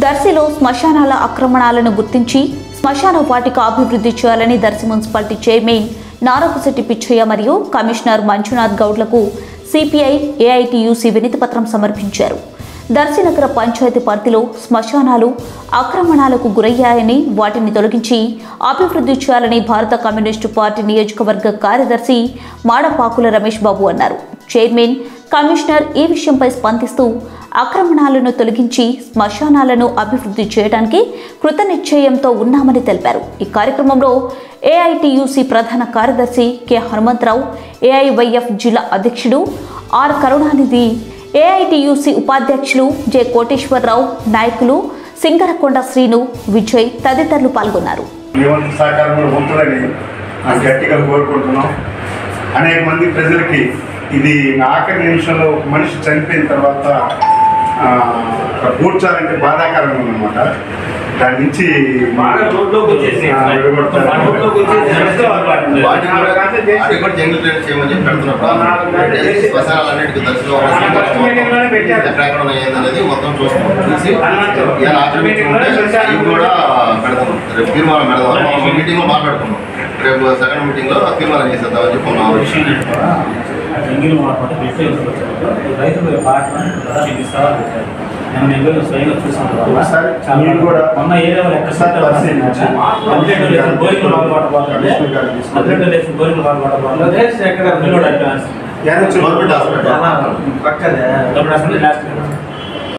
దర్శిలో శ్మశానాల ఆక్రమణాలను గుర్తించి శ్మశాన వాటిక అభివృద్ధి చేయాలని దర్శి మున్సిపాలిటీ చైర్మన్ నారకుశెట్టి పిచ్చయ్య మరియు కమిషనర్ మంజునాథ్ గౌడ్లకు సిపిఐ ఏఐటియుసి వినతి పత్రం సమర్పించారు దర్శి నగర పంచాయతీ పరిధిలో శ్మశానాలు ఆక్రమణాలకు గురయ్యాయని వాటిని తొలగించి అభివృద్ధి చేయాలని భారత కమ్యూనిస్టు పార్టీ నియోజకవర్గ కార్యదర్శి మాడపాకుల రమేష్ బాబు అన్నారు చైర్మన్ కమిషనర్ ఈ విషయంపై స్పందిస్తూ ఆక్రమణాలను తొలగించి శ్మశానాలను అభివృద్ధి చేయడానికి కృతనిశ్చయంతో ఉన్నామని తెలిపారు ఈ కార్యక్రమంలో ఏఐటియుసి ప్రధాన కార్యదర్శి కె హనుమంతరావు ఏఐవైఎఫ్ జిల్లా అధ్యక్షుడు ఆర్ కరుణానిధి ఏఐటియుసి ఉపాధ్యక్షులు జె కోటేశ్వరరావు నాయకులు సింగరకొండ శ్రీను విజయ్ తదితరులు పాల్గొన్నారు మీ వంతు సహకారం కూడా ఉంటుందని మేము గట్టిగా కోరుకుంటున్నాం అనేక మంది ప్రజలకి ఇది ఆఖరి నిమిషంలో ఒక మనిషి చనిపోయిన తర్వాత ఆ, కూర్చోాలంటే బాధాకరంగా ఉందన్నమాట దాని నుంచి బాగా రోడ్లోకి వచ్చేసి ఆ, విడగొడతారు. రోడ్లోకి వచ్చేసి నడిస్తే వాళ్ళు వాటిని వాటిని కూడా అది కూడా జంగిల్ ట్రైన్ చేయమని చెప్పి పెడుతున్నప్పుడు శ్మశానాలన్నిటికీ దర్శనం ఎక్కడెక్కడ ఉన్నాయి ఏందనేది మొత్తం చూస్తాం చూసి ఇలా ఆక్రమించుకుంటే ఇవి కూడా పెడతాం రేపు తీర్మానం పెడదాం మనం మీటింగ్ లో మాట్లాడుకున్నాం రేపు సెకండ్ మీటింగ్ లో తీర్మానం చేసేద్దామని చెప్పి ఉన్నాం ఎంగిల్ మాట్లాడితే బిఫే రైతులు పాటలు ప్రధానికి సవాల్ పెట్టారు నేను నెల్లూరు స్వయంగా చూసాను ఒకసారి చాలా మీరు కూడా మొన్న ఏరియాలో ఒకసారి పరిశీలించి కంప్లీట్ లేసిన బోరింగ్ పాల్పడబోతుంది కమిషనర్ గారు తీసుకొని కంప్లీట్ లేసిన బోరింగ్ పాల్పడబోతుంది ఎక్కడ పిల్లోడు అడ్వాన్స్ యాదవ్ గవర్నమెంట్ హాస్పిటల్ పక్కనే డబ్బులు అసలు లాస్ట్